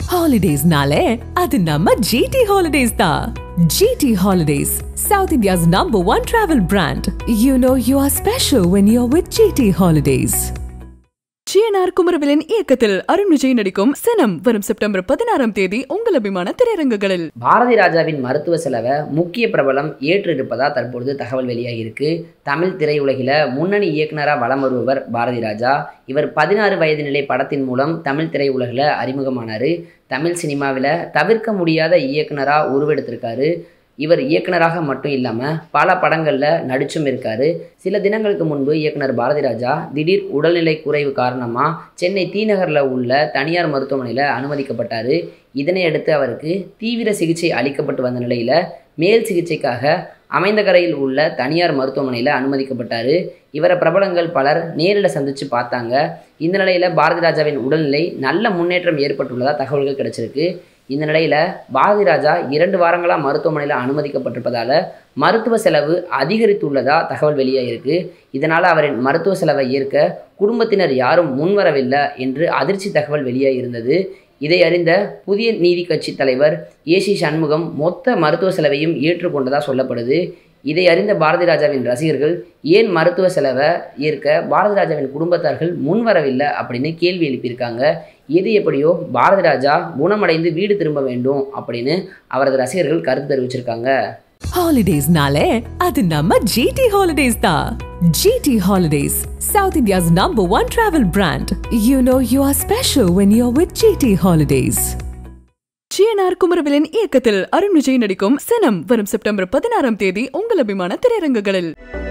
ஹாலிடேஸ்னாலே அது நம்ம ஜிடி ஹாலிடேஸ் தான் GT holidays south India's number one travel brand you know you are special when you are with GT holidays GNR Kumaravelan இயக்கத்தில் அருண் விஜய் நடிக்கும் சினம் வரும் செப்டம்பர் பதினாறாம் தேதி உங்கள் அபிமான திரையரங்குகளில் பாரதி ராஜாவின் மருத்துவ செலவை முக்கிய பிரபலம் ஏற்று இருப்பதா தற்பொழுது தகவல் வெளியாகியிருக்கு தமிழ் திரையுலகில முன்னணி இயக்குனராக வலம் வருபவர் பாரதி ராஜா இவர் பதினாறு வயது நிலை படத்தின் மூலம் தமிழ் திரையுலகில் அறிமுகமானார் தமிழ் சினிமாவில் தவிர்க்க முடியாத இயக்குனராக உருவெடுத்திருக்காரு இவர் இயக்குனராக மட்டும் இல்லாமல் பல படங்களில் நடிச்சும் இருக்காரு சில தினங்களுக்கு முன்பு இயக்குனர் பாரதி ராஜா திடீர் உடல்நிலை குறைவு காரணமாக சென்னை தீநகரில் உள்ள தனியார் மருத்துவமனையில் அனுமதிக்கப்பட்டார் இதனையடுத்து அவருக்கு தீவிர சிகிச்சை அளிக்கப்பட்டு வந்த நிலையில் மேல் சிகிச்சைக்காக அமைந்தகரையில் உள்ள தனியார் மருத்துவமனையில் அனுமதிக்கப்பட்டார் இவரை பிரபலங்கள் பலர் நேரில் சந்தித்து பார்த்தாங்க இந்த நிலையில் பாரதி ராஜாவின் உடல்நிலை நல்ல முன்னேற்றம் ஏற்பட்டுள்ளதாக தகவல்கள் கிடைச்சிருக்கு இந்த நிலையில் பாரதி ராஜா இரண்டு வாரங்களாக மருத்துவமனையில் அனுமதிக்கப்பட்டிருப்பதால் மருத்துவ செலவு அதிகரித்துள்ளதா தகவல் வெளியாகிருக்கு இதனால் அவரின் மருத்துவ செலவை ஏற்க குடும்பத்தினர் யாரும் முன்வரவில்லை என்று அதிர்ச்சி தகவல் வெளியாகியிருந்தது இதை அறிந்த புதிய நீதி கட்சி தலைவர் ஏசி சண்முகம் மொத்த மருத்துவ செலவையும் ஏற்றுக்கொண்டதாக சொல்லப்படுது இதை அறிந்த பாரதி ராஜாவின் ரசிகர்கள் ஏன் மருத்துவ செலவை ஏற்க பாரதி ராஜாவின் குடும்பத்தார்கள் முன்வரவில்லை அப்படின்னு கேள்வி எழுப்பியிருக்காங்க எது எப்படியோ பாரதி ராஜா குணமடைந்து வீடு திரும்ப வேண்டும் அப்படின்னு அவரது ரசிகர்கள் கருத்து தெரிவிச்சிருக்காங்க ஹாலிடேஸ்னாலே அது நம்ம ஜிடி ஹாலிடேஸ் தான் GT holidays south India's number one travel brand you know you are special when you are with GT holidays GNR Kumaravelan இயக்கத்தில் அருண் விஜய் நடிக்கும் சினம் வரும் செப்டம்பர் பதினாறாம் தேதி உங்கள் அபிமான திரையரங்குகளில்